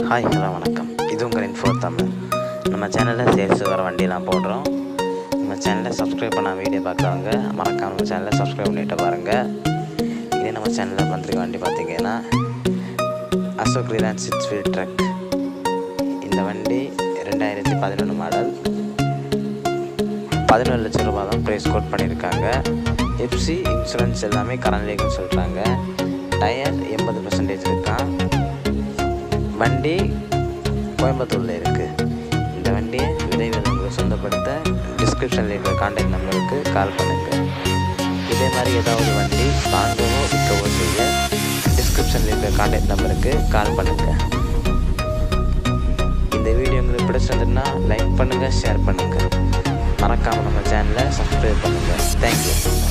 hi hello வணக்கம் இது உங்கள் இன்ஃபோ தமிழ் நம்ம சேனலில் சேல்ஸ் வர வண்டியெல்லாம் போடுறோம் நம்ம சேனலை சப்ஸ்கிரைப் பண்ண வீடியோ பார்க்குறவங்க மறக்காம நம்ம சேனலை சப்ஸ்கிரைப் பண்ணிட்டு பாருங்கள் இதே நம்ம சேனலில் வந்துருக்க வண்டி பார்த்தீங்கன்னா Ashok Leyland six wheel truck இந்த வண்டி ரெண்டாயிரத்தி பதினொன்று மாடல் பதினொரு லட்சம் ரூபாய் தான் ப்ரைஸ் கோட் பண்ணியிருக்காங்க எஃப்சி இன்சூரன்ஸ் எல்லாமே கரண்ட் இருக்குன்னு சொல்கிறாங்க டயர் எண்பது பர்சன்டேஜ் இருக்கான் வண்டி கோயம்புத்தூரில் இருக்குது இந்த வண்டியை விரைவில் உங்களுக்கு சொந்தப்படுத்த டிஸ்கிரிப்ஷனில் இருக்கிற கான்டாக்ட் நம்பருக்கு கால் பண்ணுங்கள் இதே மாதிரி ஏதாவது வண்டி வாங்கவோ விற்கவோ செய்ய டிஸ்கிரிப்ஷனில் இருக்கிற கான்டாக்ட் நம்பருக்கு கால் பண்ணுங்கள் இந்த வீடியோ உங்களுக்கு பிடிச்சிருந்ததுன்னா லைக் பண்ணுங்கள் ஷேர் பண்ணுங்கள் மறக்காமல் நம்ம சேனலை சப்ஸ்கிரைப் பண்ணுங்கள் தேங்க்யூ